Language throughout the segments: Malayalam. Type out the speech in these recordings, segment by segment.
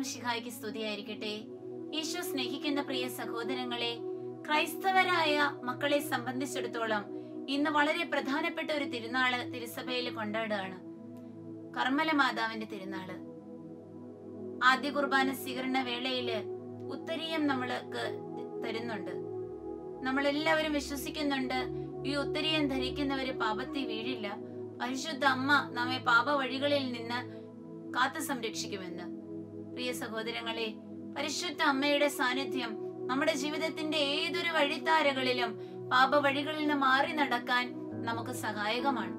ശിഹായ്ക്ക് സ്തുതിയായിരിക്കട്ടെ ഈശോ സ്നേഹിക്കുന്ന പ്രിയ സഹോദരങ്ങളെ ക്രൈസ്തവരായ മക്കളെ സംബന്ധിച്ചിടത്തോളം ഇന്ന് വളരെ പ്രധാനപ്പെട്ട ഒരു തിരുനാള് തിരുസഭയിൽ കൊണ്ടാടുകയാണ് കർമ്മല മാതാവിന്റെ തിരുനാള് ആദ്യ കുർബാന സ്വീകരണ വേളയില് ഉത്തരീയം നമ്മൾക്ക് തരുന്നുണ്ട് നമ്മൾ എല്ലാവരും വിശ്വസിക്കുന്നുണ്ട് ഈ ഉത്തരീയം ധരിക്കുന്നവര് പാപത്തിൽ വീഴില്ല പരിശുദ്ധ അമ്മ നമ്മെ പാപ വഴികളിൽ നിന്ന് കാത്തു സംരക്ഷിക്കുമെന്ന് പ്രിയ സഹോദരങ്ങളെ പരിശുദ്ധ അമ്മയുടെ സാന്നിധ്യം നമ്മുടെ ജീവിതത്തിന്റെ ഏതൊരു വഴിത്താരകളിലും പാപ വഴികളിൽ നിന്ന് മാറി നടക്കാൻ നമുക്ക് സഹായകമാണ്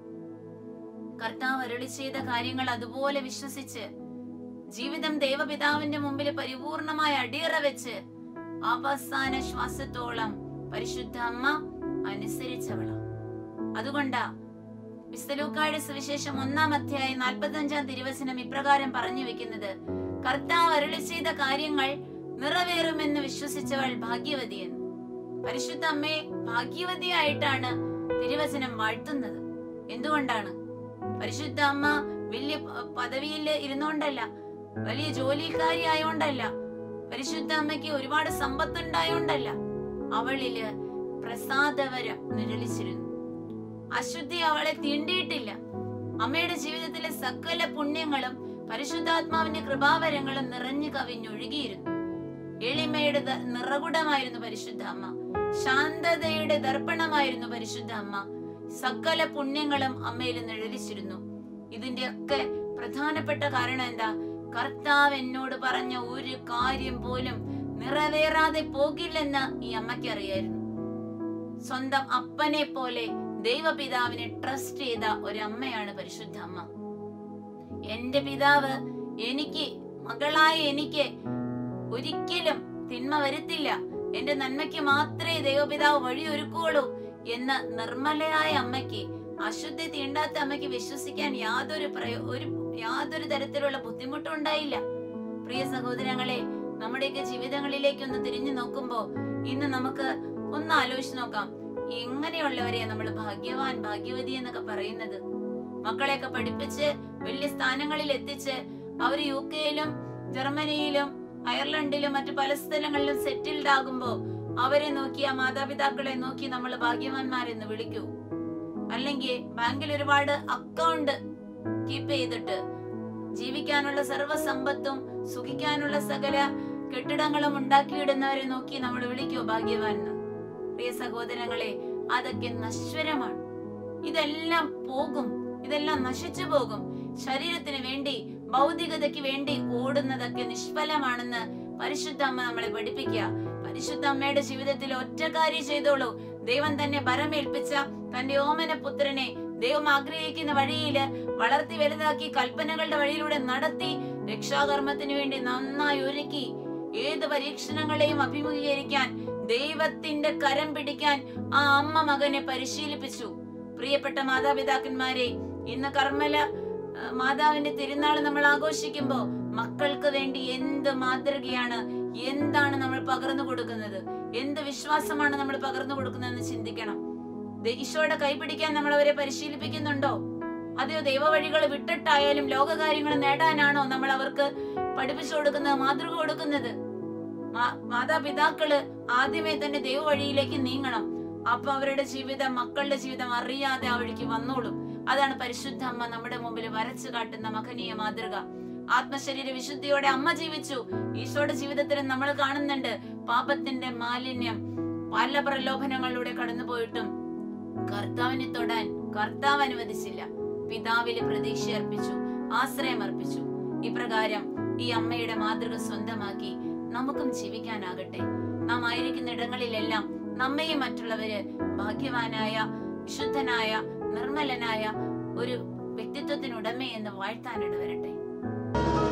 കർത്താവ് അരുളി ചെയ്ത കാര്യങ്ങൾ അതുപോലെ വിശ്വസിച്ച് ജീവിതം ദൈവപിതാവിന്റെ മുമ്പിൽ പരിപൂർണമായി അടിയറ വെച്ച് അവസാന ശ്വാസത്തോളം പരിശുദ്ധ അമ്മ അനുസരിച്ചവള അതുകൊണ്ടാ വിസ്തലൂക്കായുടെ സുവിശേഷം ഒന്നാം അധ്യായം നാൽപ്പത്തഞ്ചാം തിരുവചനം ഇപ്രകാരം പറഞ്ഞു വെക്കുന്നത് കർത്താവ് അരുളി ചെയ്ത കാര്യങ്ങൾ നിറവേറുമെന്ന് വിശ്വസിച്ചവൾ ഭാഗ്യവതിയെന്ന് പരിശുദ്ധ അമ്മയെ ഭാഗ്യവതിയായിട്ടാണ് തിരുവചനം വാഴ്ത്തുന്നത് എന്തുകൊണ്ടാണ് പരിശുദ്ധ അമ്മ വലിയ പ- പദവിയിൽ ഇരുന്നോണ്ടല്ല വലിയ ജോലിക്കാരി ആയോണ്ടല്ല പരിശുദ്ധ അമ്മയ്ക്ക് ഒരുപാട് സമ്പത്തുണ്ടായോണ്ടല്ല അവളില് പ്രസാദവരം നിഴലിച്ചിരുന്നു അശുദ്ധി അവളെ തീണ്ടിയിട്ടില്ല അമ്മയുടെ ജീവിതത്തിലെ സകല പുണ്യങ്ങളും പരിശുദ്ധാത്മാവിന്റെ കൃപാവരങ്ങളും നിറഞ്ഞു കവിഞ്ഞൊഴുകിയിരുന്നു എളിമയുടെ ദ- നിറകുടമായിരുന്നു പരിശുദ്ധ അമ്മ ശാന്തതയുടെ ദർപ്പണമായിരുന്നു പരിശുദ്ധ അമ്മ സകല പുണ്യങ്ങളും അമ്മയിൽ നിഴലിച്ചിരുന്നു ഇതിന്റെയൊക്കെ പ്രധാനപ്പെട്ട കാരണം എന്താ കർത്താവ് എന്നോട് പറഞ്ഞ ഒരു കാര്യം പോലും നിറവേറാതെ പോകില്ലെന്ന് ഈ അമ്മയ്ക്ക് അറിയായിരുന്നു സ്വന്തം അപ്പനെ പോലെ ദൈവപിതാവിനെ ട്രസ്റ്റ് ചെയ്ത ഒരമ്മയാണ് പരിശുദ്ധ അമ്മ എന്റെ പിതാവ് എനിക്ക് മകളായ എനിക്ക് ഒരിക്കലും തിന്മ വരുത്തില്ല എന്റെ നന്മയ്ക്ക് മാത്രമേ ദൈവപിതാവ് വഴിയൊരുക്കുള്ളൂ എന്ന നിർമ്മലയായ അമ്മയ്ക്ക് അശുദ്ധി തീണ്ടാത്ത അമ്മയ്ക്ക് വിശ്വസിക്കാൻ യാതൊരു പ്രയോ ഒരു യാതൊരു തരത്തിലുള്ള ബുദ്ധിമുട്ടും ഉണ്ടായില്ല പ്രിയ സഹോദരങ്ങളെ നമ്മുടെയൊക്കെ ജീവിതങ്ങളിലേക്ക് ഒന്ന് തിരിഞ്ഞു നോക്കുമ്പോ ഇന്ന് നമുക്ക് ഒന്ന് ആലോചിച്ച് നോക്കാം എങ്ങനെയുള്ളവരെയാ നമ്മൾ ഭാഗ്യവാൻ ഭാഗ്യവതി എന്നൊക്കെ പറയുന്നത് മക്കളെയൊക്കെ പഠിപ്പിച്ച് വലിയ സ്ഥാനങ്ങളിൽ എത്തിച്ച് അവർ യു കെയിലും ജർമ്മനിയിലും അയർലൻഡിലും മറ്റു പല സ്ഥലങ്ങളിലും സെറ്റിൽഡ് ആകുമ്പോ അവരെ നോക്കി ആ മാതാപിതാക്കളെ നോക്കി നമ്മൾ ഭാഗ്യവാന്മാരെന്ന് വിളിക്കൂ അല്ലെങ്കിൽ ബാങ്കിൽ ഒരുപാട് അക്കൗണ്ട് കീപ്പ് ചെയ്തിട്ട് ജീവിക്കാനുള്ള സർവ്വസമ്പത്തും സുഖിക്കാനുള്ള സകല കെട്ടിടങ്ങളും ഉണ്ടാക്കിയിടുന്നവരെ നോക്കി നമ്മൾ വിളിക്കൂ ഭാഗ്യവാൻ എന്ന് പ്രിയ സഹോദരങ്ങളെ അതൊക്കെ നശ്വരമാണ് ഇതെല്ലാം പോകും ഇതെല്ലാം നശിച്ചു പോകും ശരീരത്തിന് വേണ്ടി ഭൗതികതയ്ക്ക് വേണ്ടി ഓടുന്നതൊക്കെ നിഷ്ഫലമാണെന്ന് പരിശുദ്ധ അമ്മ നമ്മളെ പഠിപ്പിക്കുക പരിശുദ്ധ അമ്മയുടെ ജീവിതത്തിൽ ഒറ്റ കാര്യം ചെയ്തോളൂ ദൈവം തന്നെ ഭരമേൽപ്പിച്ച തന്റെ ഓമന പുത്രനെ ദൈവം ആഗ്രഹിക്കുന്ന വഴിയില് വളർത്തി വലുതാക്കി കൽപ്പനകളുടെ വഴിയിലൂടെ നടത്തി രക്ഷാകർമ്മത്തിന് വേണ്ടി നന്നായി ഒരുക്കി ഏത് പരീക്ഷണങ്ങളെയും അഭിമുഖീകരിക്കാൻ ദൈവത്തിന്റെ കരം പിടിക്കാൻ ആ അമ്മ മകനെ പരിശീലിപ്പിച്ചു പ്രിയപ്പെട്ട മാതാപിതാക്കന്മാരെ ഇന്ന് കർമ്മല ആ, മാതാവിന്റെ തിരുനാൾ നമ്മൾ ആഘോഷിക്കുമ്പോ മക്കൾക്ക് വേണ്ടി എന്ത് മാതൃകയാണ് എന്താണ് നമ്മൾ പകർന്നു കൊടുക്കുന്നത് എന്ത് വിശ്വാസമാണ് നമ്മൾ പകർന്നു കൊടുക്കുന്നതെന്ന് ചിന്തിക്കണം ദേ- ഈശോയുടെ കൈ പിടിക്കാൻ നമ്മൾ അവരെ പരിശീലിപ്പിക്കുന്നുണ്ടോ അതെയോ ദൈവവഴികൾ വിട്ടിട്ടായാലും ലോകകാര്യങ്ങൾ നേടാനാണോ നമ്മൾ അവർക്ക് പഠിപ്പിച്ചു കൊടുക്കുന്നത് മാതൃക കൊടുക്കുന്നത് മാ- മാതാപിതാക്കള് ആദ്യമേ തന്നെ ദൈവവഴിയിലേക്ക് നീങ്ങണം അപ്പൊ അവരുടെ ജീവിതം മക്കളുടെ ജീവിതം അറിയാതെ ആ വഴിക്ക് വന്നോളും അതാണ് പരിശുദ്ധ അമ്മ നമ്മുടെ മുമ്പിൽ വരച്ചു കാട്ടുന്ന മഹനീയ മാതൃക ആത്മശരീര വിശുദ്ധിയോടെ അമ്മ ജീവിച്ചു ഈശോയുടെ ജീവിതത്തിൽ നമ്മൾ കാണുന്നുണ്ട് പാപത്തിന്റെ മാലിന്യം പല പ്രലോഭനങ്ങളിലൂടെ കടന്നുപോയിട്ടും കർത്താവിനെ തൊടാൻ കർത്താവ് അനുവദിച്ചില്ല പിതാവില് പ്രതീക്ഷ അർപ്പിച്ചു ആശ്രയം അർപ്പിച്ചു ഇപ്രകാരം ഈ അമ്മയുടെ മാതൃക സ്വന്തമാക്കി നമുക്കും ജീവിക്കാനാകട്ടെ നാം ആയിരിക്കുന്ന ഇടങ്ങളിലെല്ലാം നമ്മയും മറ്റുള്ളവര് ഭാഗ്യവാനായ വിശുദ്ധനായ നിർമ്മലനായ ഒരു വ്യക്തിത്വത്തിനുടമയെന്ന് വാഴ്ത്താനിട വരട്ടെ